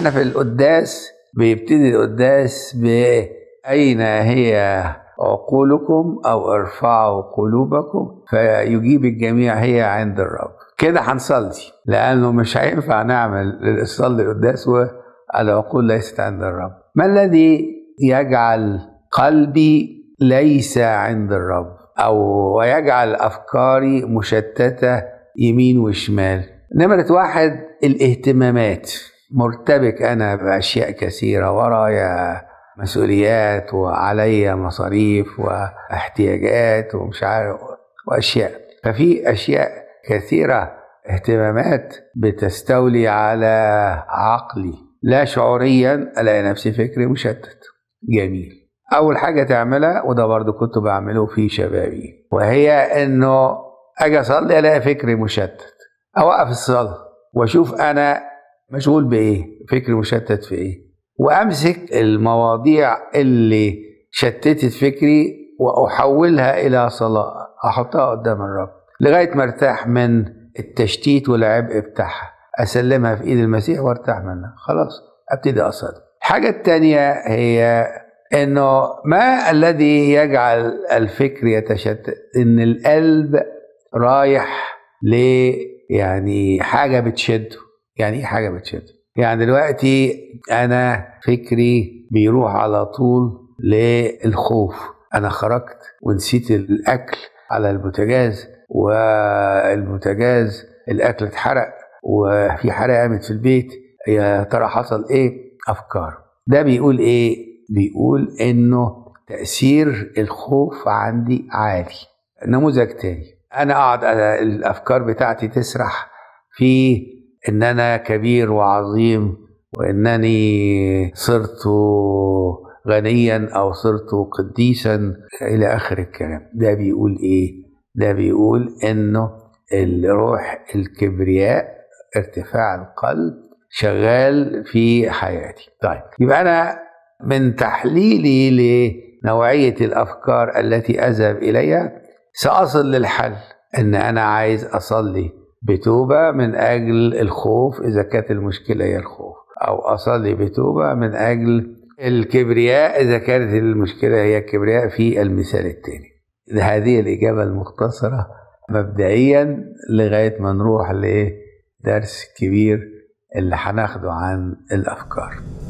احنا في القداس بيبتدي القداس بأين هي عقولكم أو ارفعوا قلوبكم فيجيب الجميع هي عند الرب كده هنصلي لأنه مش هينفع نعمل نصلي القداس والعقول ليست عند الرب ما الذي يجعل قلبي ليس عند الرب أو ويجعل أفكاري مشتتة يمين وشمال نمرة واحد الاهتمامات مرتبك أنا بأشياء كثيرة ورايا مسؤوليات وعليا مصاريف واحتياجات ومش عارف وأشياء ففي أشياء كثيرة اهتمامات بتستولي على عقلي لا شعوريا ألاقي نفسي فكري مشتت جميل أول حاجة تعملها وده برضو كنت بعمله في شبابي وهي إنه أجي أصلي ألاقي فكري مشتت أوقف الصلاة وأشوف أنا مشغول بإيه فكري مشتت في إيه وأمسك المواضيع اللي شتتت فكري وأحولها إلى صلاة أحطها قدام الرب لغاية ما ارتاح من التشتيت والعبء بتاعها أسلمها في إيد المسيح وارتاح منها خلاص أبتدي أصلي الحاجة التانية هي انه ما الذي يجعل الفكر يتشتت ان القلب رايح ل يعني حاجه بتشده يعني ايه حاجه بتشده يعني دلوقتي انا فكري بيروح على طول للخوف انا خرجت ونسيت الاكل على البوتاجاز والبوتاجاز الاكل اتحرق وفي حرقه قامت في البيت يا ترى حصل ايه افكار ده بيقول ايه بيقول انه تأثير الخوف عندي عالي نموذج تاني انا اقعد الافكار بتاعتي تسرح في ان انا كبير وعظيم وانني صرت غنيا او صرت قديسا الى اخر الكلام ده بيقول ايه ده بيقول انه الروح الكبرياء ارتفاع القلب شغال في حياتي طيب يبقى انا من تحليلي لنوعية الأفكار التي أذهب إليها سأصل للحل أن أنا عايز أصلي بتوبة من أجل الخوف إذا كانت المشكلة هي الخوف أو أصلي بتوبة من أجل الكبرياء إذا كانت المشكلة هي الكبرياء في المثال الثاني هذه الإجابة المختصرة مبدئيا لغاية ما نروح لدرس كبير اللي هناخده عن الأفكار